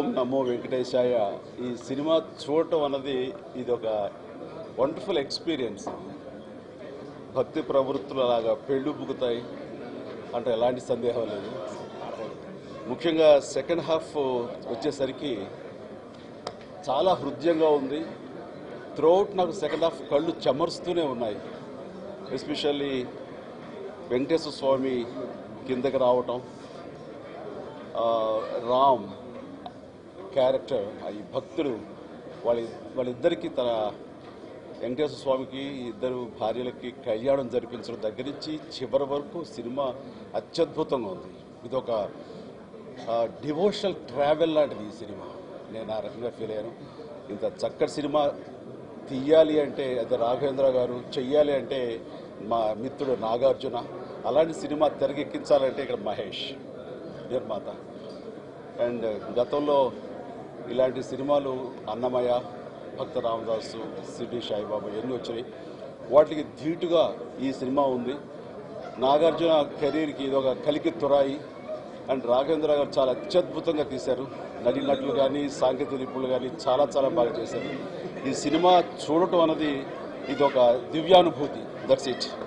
ఓం నమో వెంకటేశాయ ఈ సినిమా చూడటం అన్నది ఇది ఒక వండర్ఫుల్ ఎక్స్పీరియన్స్ భక్తి ప్రవృత్తులు అలాగా పెళ్ళు బుగుతాయి అంటే ఎలాంటి సందేహం లేదు ముఖ్యంగా సెకండ్ హాఫ్ వచ్చేసరికి చాలా హృదయంగా ఉంది త్రూఅవుట్ నాకు సెకండ్ హాఫ్ కళ్ళు చెమరుస్తూనే ఉన్నాయి ఎస్పెషల్లీ వెంకటేశ్వర స్వామి కిందకి రావటం ఆ, రామ్ క్యారెక్టర్ ఈ భక్తుడు వాళ్ళ వాళ్ళిద్దరికీ తన వెంకటేశ్వర స్వామికి ఇద్దరు భార్యలకి కళ్యాణం జరిపించడం దగ్గర నుంచి చివరి వరకు సినిమా అత్యద్భుతంగా ఉంది ఇది ఒక డివోషనల్ ట్రావెల్ లాంటిది ఈ సినిమా నేను ఆ రకంగా ఫీల్ అయ్యాను ఇంత చక్కటి సినిమా తీయాలి అంటే అది రాఘవేంద్ర గారు చెయ్యాలి అంటే మా మిత్రుడు నాగార్జున అలాంటి సినిమా తెరకెక్కించాలంటే ఇక్కడ మహేష్ నిర్మాత అండ్ గతంలో ఇలాంటి సినిమాలు అన్నమయ్య భక్త రామదాసు సిడ్డి సాయిబాబా ఎన్ని వచ్చినాయి వాటికి ధీటుగా ఈ సినిమా ఉంది నాగార్జున కెరీర్కి ఇది ఒక కలికి తురాయి అండ్ రాఘవేంద్ర గారు చాలా అత్యద్భుతంగా తీశారు నటీనటులు కానీ సాంకేతిక నిపుణులు కానీ చాలా చాలా బాగా చేశారు ఈ సినిమా చూడటం అన్నది ఇది ఒక దివ్యానుభూతి దట్స్ ఇట్